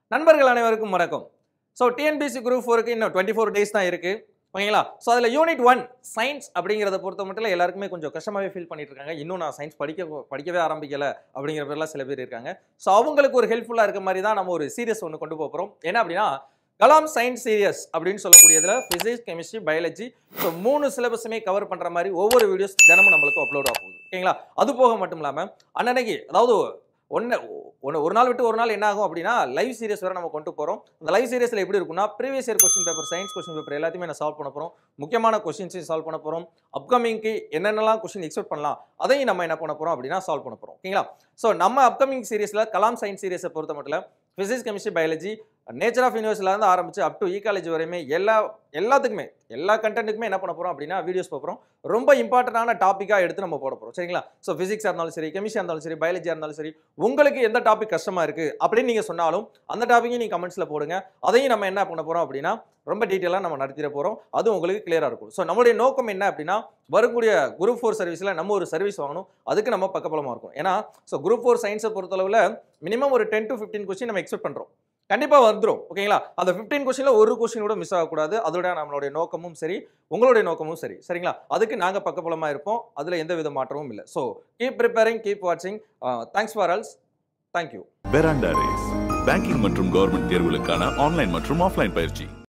நண்பர்கள் அனைவருக்கும் வணக்கம் ஸோ டிஎன்பிசி குரூப் ஃபோருக்கு இன்னும் டுவெண்ட்டி ஃபோர் டேஸ் தான் இருக்கு ஓகேங்களா ஸோ அதில் யூனிட் ஒன் சயின்ஸ் அப்படிங்கிறத பொறுத்த மட்டும் எல்லாருக்குமே கொஞ்சம் கஷ்டமாகவே ஃபீல் பண்ணிட்டு இருக்காங்க இன்னும் நான் சயின்ஸ் படிக்க படிக்கவே ஆரம்பிக்கல அப்படிங்கிற பேர்லாம் சில பேர் இருக்காங்க ஸோ அவங்களுக்கு ஒரு ஹெல்ப்ஃபுல்லாக இருக்க மாதிரி தான் நம்ம ஒரு சீரியஸ் ஒன்று கொண்டு போக போகிறோம் என்ன அப்படின்னா கலாம் சயின்ஸ் சீரியஸ் அப்படின்னு சொல்லக்கூடியதில் ஃபிசிக்ஸ் கெமிஸ்ட்ரி பயாலஜி ஸோ மூணு சிலபஸுமே கவர் பண்ணுற மாதிரி ஒவ்வொரு வீடியோஸ் தினமும் நம்மளுக்கு அப்லோட் ஆக போகுது ஓகேங்களா அது போக மட்டும் இல்லாமல் அன்னன்னைக்கு அதாவது ஒன்று ஒன்று ஒரு நாள் விட்டு ஒரு நாள் என்ன ஆகும் அப்படின்னா லைவ் சீரியஸ் வரை நம்ம கொண்டு போகிறோம் அந்த லைவ் சீரியஸில் எப்படி இருக்கும்னா previous year question paper science question paper எல்லாத்தையுமே நான் சால்வ் பண்ண போகிறோம் முக்கியமான கொஸ்டின்ஸையும் சால்வ் பண்ண போகிறோம் அப்கமிங்க்கு என்னென்னலாம் கொஸ்டின் எக்ஸ்பெக்ட் பண்ணலாம் அதையும் நம்ம என்ன பண்ண போகிறோம் அப்படின்னா சால்வ் பண்ண போகிறோம் ஓகேங்களா ஸோ நம்ம அப்கமிங் சீரியஸில் கலாம் சயின்ஸ் சீரியஸை பொறுத்த மட்டும் physics chemistry biology nature of யூனிவர்ஸ்லேருந்து ஆரம்பிச்சு அப் டு ஈகாலஜி வரையுமே எல்லா எல்லாத்துக்குமே எல்லா கண்டென்ட்டுக்குமே என்ன பண்ண போகிறோம் அப்படின்னா வீடியோஸ் பார்க்குறோம் ரொம்ப இம்பார்ட்டண்டான டாப்பிக்காக எடுத்து நம்ம போட போகிறோம் சரிங்களா ஸோ ஃபிசிக்ஸாக இருந்தாலும் சரி கெமிஸ்ட்ரியாக இருந்தாலும் சரி பயாலஜியாக இருந்தாலும் சரி உங்களுக்கு எந்த டாபிக் கஷ்டமாக இருக்குது அப்படின்னு நீங்கள் சொன்னாலும் அந்த டாப்பிக்கையும் நீங்கள் கமெண்ட்ஸில் போடுங்க அதையும் நம்ம என்ன பண்ண போகிறோம் அப்படின்னா ரொம்ப டீட்டெயிலாக நம்ம நடத்திட போகிறோம் அது உங்களுக்கு கிளியராக இருக்கும் ஸோ நம்மளுடைய நோக்கம் என்ன அப்படின்னா வரக்கூடிய குரூப் ஃபோர் சர்வீஸில் நம்ம ஒரு சர்வீஸ் வாங்கணும் அதுக்கு நம்ம பக்கபலமாக இருக்கும் ஏன்னா ஸோ குரூப் ஃபோர் சயின்ஸை பொறுத்தளவில் மினிமம் ஒரு டென் டு ஃபிஃப்டீன் கொஸ்டின் நம்ம எக்ஸ்பெக்ட் பண்ணுறோம் கண்டிப்பாக வந்துடும் ஓகேங்களா அந்த ஃபிஃப்டீன் கொஸ்டினில் ஒரு கொஸ்டின் கூட மிஸ் ஆகக்கூடாது அதோட நம்மளுடைய நோக்கமும் சரி உங்களுடைய நோக்கமும் சரி சரிங்களா அதுக்கு நாங்கள் பக்கபலமாக இருப்போம் அதில் எந்த வித மாற்றமும் இல்லை ஸோ கீப் ப்ரிப்பேரிங் கீப் வாட்சிங் thanks for alls thank you Veranda Race banking மற்றும் கவர்மெண்ட் தேர்வுகளுக்கான ஆன்லைன் மற்றும் ஆஃப்லைன் பயிற்சி